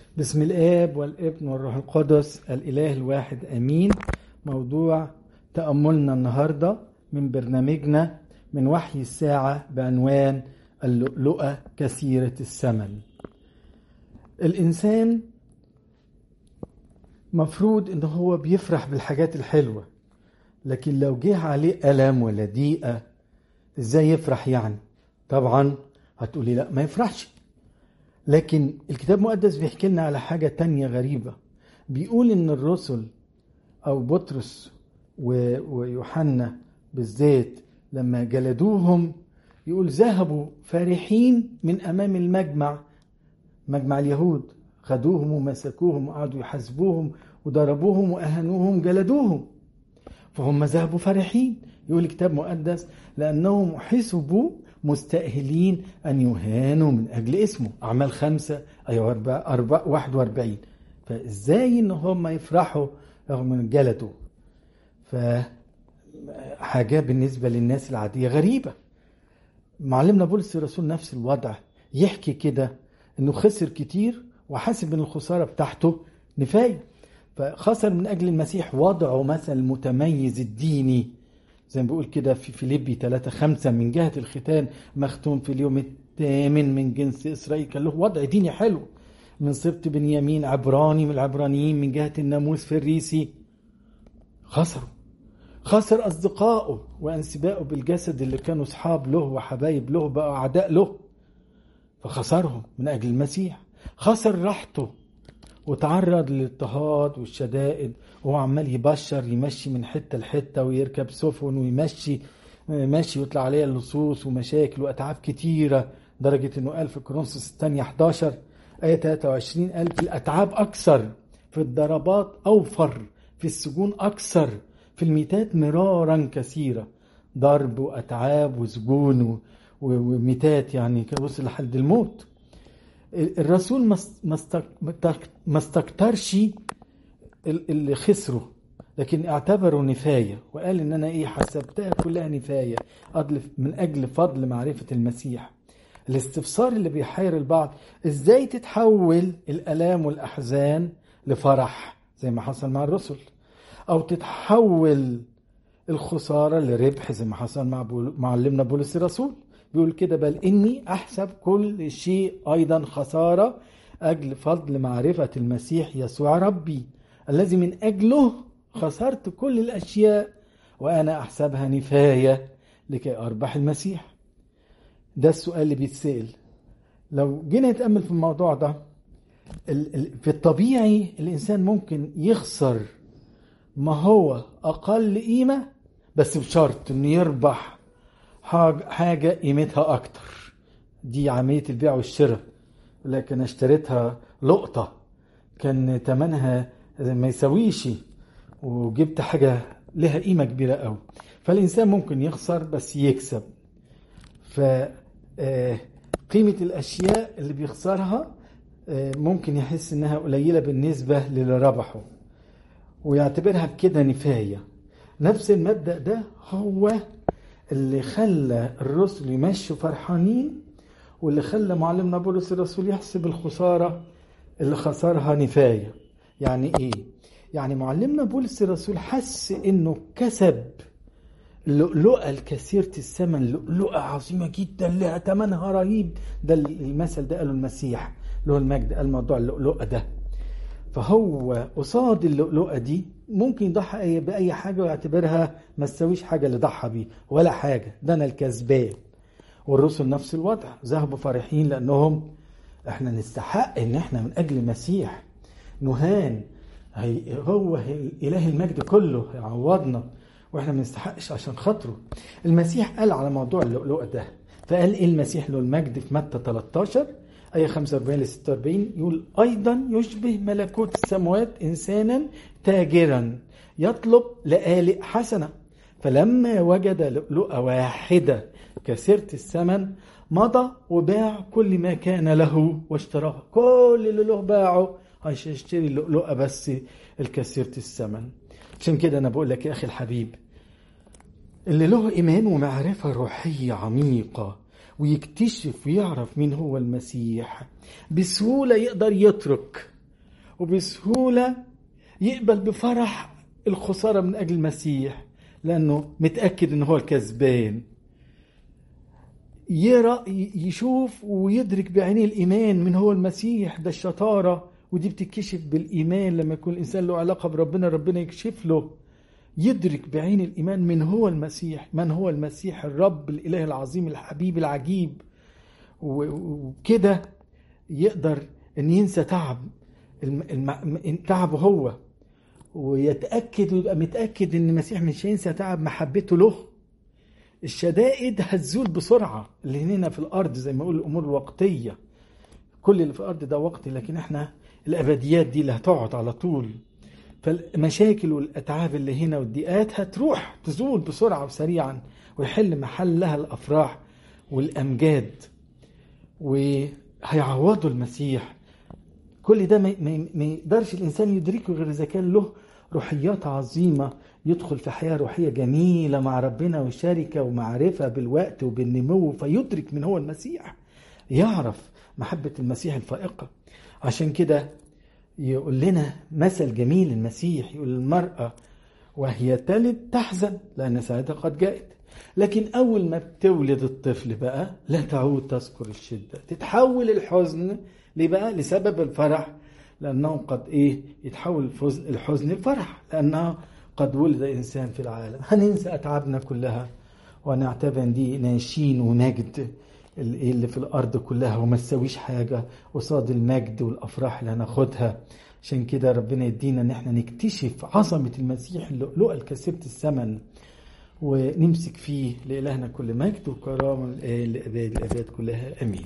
بسم الآب والابن والروح القدس الإله الواحد أمين موضوع تأملنا النهاردة من برنامجنا من وحي الساعة بعنوان اللؤلؤة كثيرة الثمن الإنسان مفروض إن هو بيفرح بالحاجات الحلوة لكن لو جه عليه ألم ولا ضيقة إزاي يفرح يعني طبعا هتقولي لا ما يفرحش لكن الكتاب المقدس بيحكي لنا على حاجة تانية غريبة بيقول إن الرسل أو بطرس ويوحنا بالذات لما جلدوهم يقول ذهبوا فرحين من أمام المجمع مجمع اليهود خدوهم ومسكوهم وقعدوا يحاسبوهم وضربوهم وأهانوهم جلدوهم فهم ذهبوا فرحين يقول الكتاب المقدس لأنهم حسبوا مستأهلين أن يهانوا من أجل اسمه أعمال خمسة أيوة أربع, أربع واحد وأربعين فإزاي إن هم يفرحوا رغم من جلدوا فحاجة بالنسبة للناس العادية غريبة معلمنا بولس الرسول نفس الوضع يحكي كده انه خسر كتير وحاسب ان الخساره بتاعته نفايه فخسر من اجل المسيح وضعه مثل متميز الديني زي ما بيقول كده في فيليبي 3 5 من جهه الختان مختوم في اليوم الثامن من جنس اسرائيل كان له وضع ديني حلو من سبط بنيامين عبراني من العبرانيين من جهه الناموس فريسي خسروا خسر اصدقائه وانسبائه بالجسد اللي كانوا اصحاب له وحبايب له بقوا اعداء له فخسرهم من اجل المسيح خسر راحته وتعرض للاضطهاد والشدائد وهو عمال يبشر يمشي من حته لحته ويركب سفن ويمشي ماشي ويطلع عليها اللصوص ومشاكل واتعاب كتيره درجه انه قال في كورنثوس الثانيه 11 ايه 23 قال في الاتعاب اكثر في الضربات اوفر في السجون اكثر في الميتات مرارا كثيره ضرب واتعاب وسجون وميتات يعني كان وصل لحد الموت الرسول ما استكترش اللي خسره لكن اعتبره نفاية وقال ان انا ايه حسبتها كلها نفاية من اجل فضل معرفة المسيح الاستفسار اللي بيحير البعض ازاي تتحول الالام والاحزان لفرح زي ما حصل مع الرسل او تتحول الخسارة لربح زي ما حصل مع معلمنا بولس الرسول بيقول كده بل إني أحسب كل شيء أيضا خسارة أجل فضل معرفة المسيح يسوع ربي الذي من أجله خسرت كل الأشياء وأنا أحسبها نفاية لكي أربح المسيح ده السؤال اللي بيتسأل لو جينا نتأمل في الموضوع ده في الطبيعي الإنسان ممكن يخسر ما هو أقل قيمة بس بشرط إنه يربح حاجة قيمتها أكتر دي عملية البيع والشراء لكن اشتريتها لقطة كان تمنها ما يسويش وجبت حاجة لها قيمة كبيرة قوي فالإنسان ممكن يخسر بس يكسب ف قيمة الأشياء اللي بيخسرها ممكن يحس إنها قليلة بالنسبة للي ربحه ويعتبرها بكده نفاية نفس المبدأ ده هو اللي خلى الرسل يمشوا فرحانين واللي خلى معلمنا بولس الرسول يحسب الخسارة اللي خسرها نفاية يعني ايه يعني معلمنا بولس الرسول حس انه كسب اللؤلؤة الكثيرة الثمن لؤلؤة عظيمة جدا لها ثمنها رهيب ده المثل ده قاله المسيح اللي هو المجد قال موضوع اللؤلؤة ده فهو قصاد اللؤلؤة دي ممكن يضحي بأي حاجة ويعتبرها ما تسويش حاجة اللي ضحى بيه ولا حاجة ده أنا الكسبان والرسل نفس الوضع ذهبوا فرحين لأنهم احنا نستحق ان احنا من أجل المسيح نهان هو إله المجد كله يعوضنا واحنا ما نستحقش عشان خاطره المسيح قال على موضوع اللؤلؤة ده فقال ايه المسيح له المجد في متى 13 آية 45 ل 46 يقول أيضا يشبه ملكوت السماوات إنسانا تاجرا يطلب لآلئ حسنة فلما وجد لؤلؤة واحدة كثيرة الثمن مضى وباع كل ما كان له واشتراها كل اللي له باعه عشان يشتري اللؤلؤة بس الكثيرة الثمن عشان كده أنا بقول لك يا أخي الحبيب اللي له إيمان ومعرفة روحية عميقة ويكتشف ويعرف مين هو المسيح بسهولة يقدر يترك وبسهولة يقبل بفرح الخسارة من أجل المسيح لأنه متأكد إن هو الكسبان يرى يشوف ويدرك بعينيه الإيمان من هو المسيح ده الشطارة ودي بتكشف بالإيمان لما يكون الإنسان له علاقة بربنا ربنا يكشف له يدرك بعين الإيمان من هو المسيح من هو المسيح الرب الإله العظيم الحبيب العجيب وكده يقدر أن ينسى تعب تعبه هو ويتأكد ويبقى متأكد أن المسيح مش هينسى تعب محبته له الشدائد هتزول بسرعة اللي هنا في الأرض زي ما يقول الأمور الوقتية كل اللي في الأرض ده وقتي لكن احنا الأبديات دي اللي هتقعد على طول فالمشاكل والأتعاب اللي هنا والضيقات هتروح تزول بسرعة وسريعا ويحل محلها الأفراح والأمجاد وهيعوضوا المسيح كل ده ما يقدرش الإنسان يدركه غير إذا كان له روحيات عظيمة يدخل في حياة روحية جميلة مع ربنا وشركة ومعرفة بالوقت وبالنمو فيدرك من هو المسيح يعرف محبة المسيح الفائقة عشان كده يقول لنا مثل جميل المسيح يقول المرأة وهي تلد تحزن لأن ساعتها قد جاءت لكن أول ما بتولد الطفل بقى لا تعود تذكر الشدة تتحول الحزن ليه بقى لسبب الفرح لأنه قد إيه يتحول الحزن لفرح لأنه قد ولد إنسان في العالم هننسى أتعابنا كلها ونعتبر دي ناشين ومجد اللي في الأرض كلها وما تسويش حاجة قصاد المجد والأفراح اللي هناخدها عشان كده ربنا يدينا ان احنا نكتشف عظمة المسيح اللؤلؤة الكثيرة الثمن ونمسك فيه لإلهنا كل مجد وكرامة لأباد الأباد كلها أمين